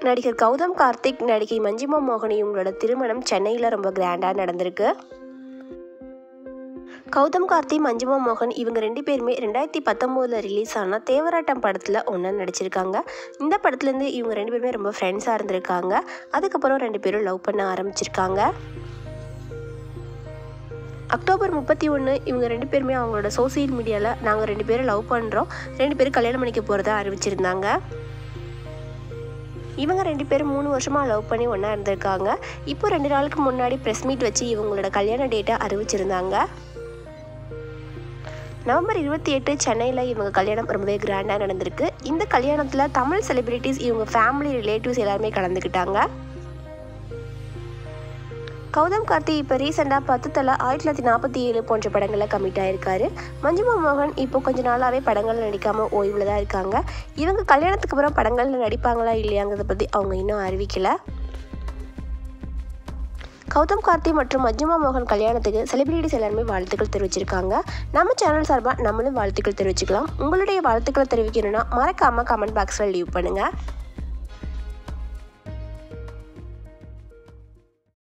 நடிகர் கௌதம் கார்த்திக் நடிகை மஞ்சிமா மோகன் இவங்களோட திருமணம் சென்னையில் ரொம்ப கிராண்டாக நடந்திருக்கு கௌதம் கார்த்தி மஞ்சிமா மோகன் இவங்க ரெண்டு பேருமே ரெண்டாயிரத்தி பத்தொம்போதில் ரிலீஸ் ஆன தேவராட்டம் படத்தில் ஒன்றா நடிச்சிருக்காங்க இந்த படத்துலேருந்து இவங்க ரெண்டு பேருமே ரொம்ப ஃப்ரெண்ட்ஸாக இருந்திருக்காங்க அதுக்கப்புறம் ரெண்டு பேரும் லவ் பண்ண ஆரம்பிச்சிருக்காங்க அக்டோபர் முப்பத்தி ஒன்று இவங்க ரெண்டு பேருமே அவங்களோட சோசியல் மீடியாவில் நாங்கள் ரெண்டு பேரும் லவ் பண்ணுறோம் ரெண்டு பேரும் கல்யாணம் பண்ணிக்க போகிறதா அறிவிச்சிருந்தாங்க இவங்க ரெண்டு பேரும் மூணு வருஷமாக லவ் பண்ணி ஒன்றா இருந்திருக்காங்க இப்போ ரெண்டு நாளுக்கு முன்னாடி ப்ரெஸ் மீட் வச்சு இவங்களோட கல்யாண டேட்டை அறிவிச்சிருந்தாங்க நவம்பர் இருபத்தி எட்டு சென்னையில் இவங்க கல்யாணம் ரொம்பவே கிராண்டாக நடந்திருக்கு இந்த கல்யாணத்தில் தமிழ் செலிபிரிட்டிஸ் இவங்க ஃபேமிலி ரிலேட்டிவ்ஸ் எல்லாருமே கலந்துக்கிட்டாங்க கௌதம் கார்த்தி இப்போ ரீசெண்டாக பத்து தலை ஆயிரத்தி தொள்ளாயிரத்தி நாற்பத்தி ஏழு போன்ற படங்களில் கமிட் ஆயிருக்காரு மஞ்சுமா மோகன் இப்போ கொஞ்ச நாளாகவே படங்களில் நடிக்காமல் ஓய்வில் தான் இருக்காங்க இவங்க கல்யாணத்துக்கு அப்புறம் படங்களில் நடிப்பாங்களா இல்லையாங்கிறத பற்றி அவங்க இன்னும் அறிவிக்கலை கௌதம் கார்த்தி மற்றும் மஞ்சுமா மோகன் கல்யாணத்துக்கு செலிபிரிட்டிஸ் எல்லாருமே வாழ்த்துக்கள் தெரிவிச்சிருக்காங்க நம்ம சேனல் சார்பாக நம்மளும் வாழ்த்துக்கள் தெரிவிச்சுக்கலாம் உங்களுடைய வாழ்த்துக்களை தெரிவிக்கணும்னா மறக்காமல் கமெண்ட் பாக்ஸில் லீவ் பண்ணுங்கள்